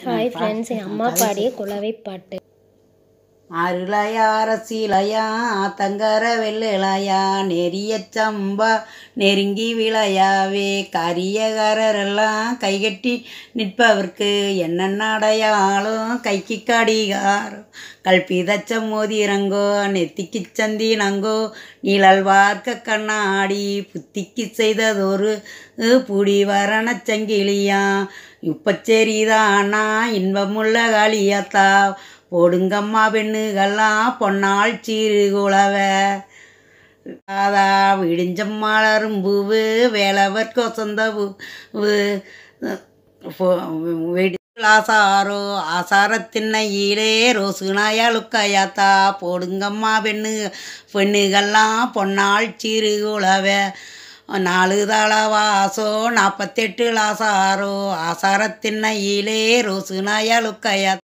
hi friends எங்கள் அம்மா பாடிய குலவை பாட்டு அருளையா அரசிலையா தங்கர வெள்ளலையா நெறிய சம்பா நெருங்கி விளையாவே கரியகரெல்லாம் கைகட்டி நிற்பவர்க்கு என்னென்ன அடையாளம் கைக்கு கடிகாரம் கல்பிதச்ச மோதிரங்கோ நெத்திக்கு சந்தினங்கோ நிழல் வார்க்க கண்ணாடி புத்திக்கு செய்ததொரு புடி வரண சங்கிலியா இப்பச்சேரிதானா இன்பமுள்ள காளியத்தா போடுங்கம்மா பெண்ணுகள்லாம் பொன்னாள் சீரு குலவ அதா விடிஞ்சம்மாளரும் பூவு வேலவர் கொசந்த பூவு ஆசாரோ ஆசாரத்திண்ணையிலே ரோசுனாயலுக்கையாத்தா போடுங்கம்மா பெண்ணு பெண்ணுகள்லாம் பொன்னாள் சீரு குலவ நாலு தளவாசோ நாற்பத்தெட்டு லாசாரோ ஆசாரத்திண்ணையிலே ரோசுனாயலுக்கையா